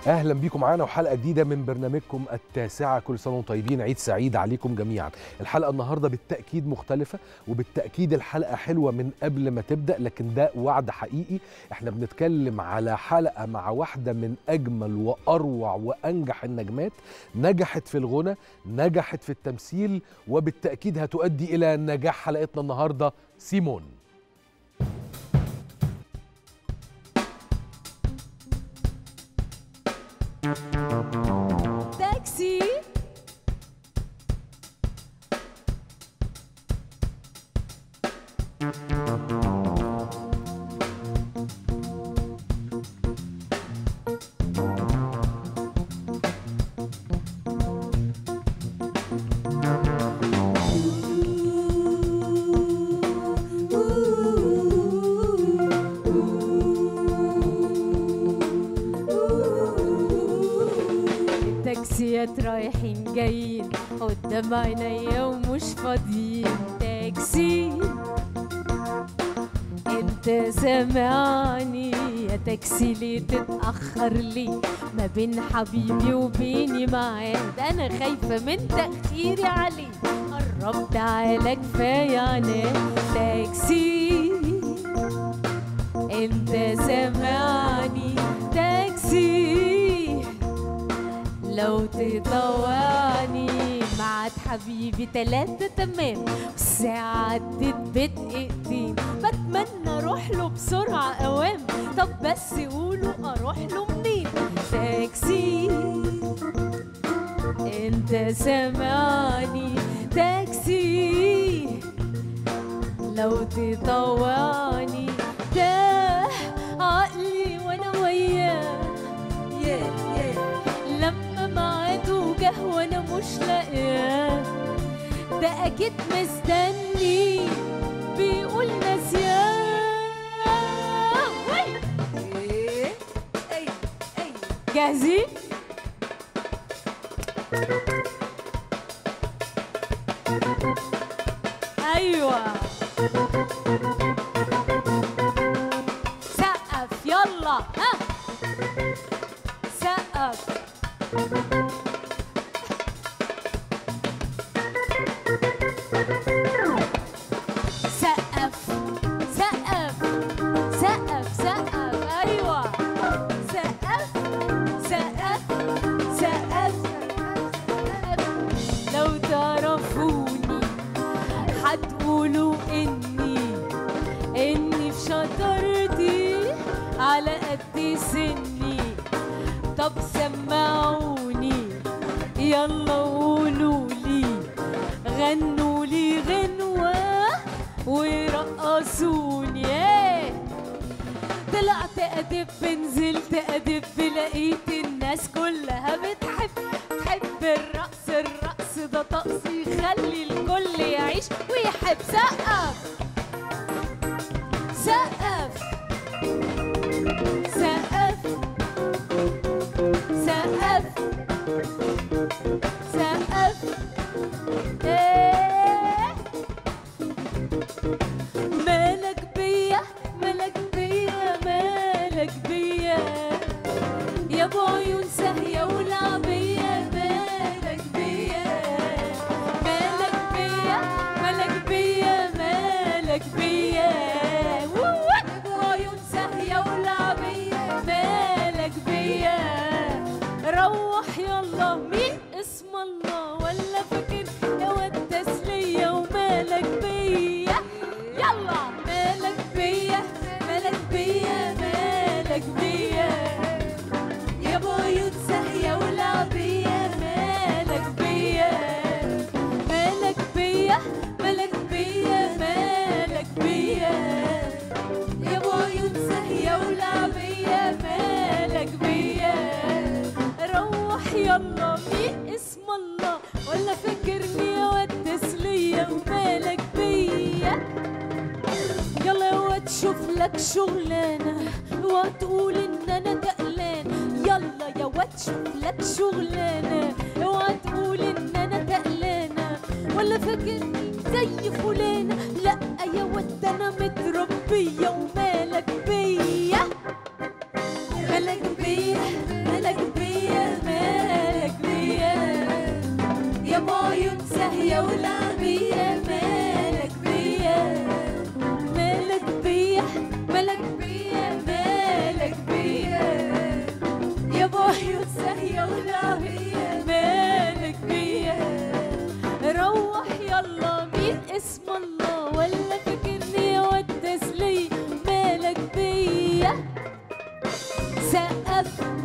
اهلا بيكم معانا وحلقه جديده من برنامجكم التاسعه كل سنه وانتم طيبين عيد سعيد عليكم جميعا الحلقه النهارده بالتاكيد مختلفه وبالتاكيد الحلقه حلوه من قبل ما تبدا لكن ده وعد حقيقي احنا بنتكلم على حلقه مع واحده من اجمل واروع وانجح النجمات نجحت في الغنى نجحت في التمثيل وبالتاكيد هتؤدي الى نجاح حلقتنا النهارده سيمون تاكسي التاكسيات رايحين جايين قدام عينيا ومش فاضيين تاكسي انت سامعني يا تاكسي ليه تتأخر ليه ما بين حبيبي وبيني معاد انا خايفة من تأخيري عليه قرب تعالى كفاية عناد تاكسي انت سامعني تاكسي لو تطوعني معاد حبيبي تلاتة تمام والساعة عدت بدقيقتين بتمنى اروح له بسرعة اوام طب بس قولوا اروح له منين تاكسي انت سامعني تاكسي لو تطوعني ده عقلي وانا وياه yeah, yeah. لما معاده جه وانا مش لاقياه ده اكيد مستني بيقول نسيان جاهزين ايوه سقف يلا ها سقف سقف سقف سقف سقف ايوه سقف سقف سقف سقف لو تعرفوني هتقولوا اني اني في شطارتي على قد سني طب سمعوني يلا قولوا لي غنوا لي غنوة ورقصوني إيه. طلعت أدب نزلت أدب لقيت الناس كلها بتحب تحب الرقص الرقص ده طقس يخلي الكل يعيش ويحب سقف سقف سقف سقف سقف إيه. مالك بيا مالك بيا مالك بيا يا ابو عيون ساهية ولعبية مالك بيا مالك بيا مالك بيا مالك بيا ووو. ابو عيون ساهية ولعبية مالك بيا روح يلا مين اسم الله ولا فاكر يا واد تسلية ومالك بيا يلا مالك بيا مالك بيا مالك بيا يا ابو عيون ساهية ولعبية مالك بيا مالك بيا مالك بيا مالك بيا يا ابو عيون ساهية ولعبية مالك بيا روح يلا مين اسم الله ولا فاكرني يا واد تسلية ومالك بيا يلا يا واد شوف لك شغلانة وتقول ان انا تقلان يلا يا واد شوف لك شغلانة اوعى تقول ان انا تقلانة ولا فاكرني زي فلانة لا يا واد انا متربية ومالك بيا مالك بيا مالك بيا لف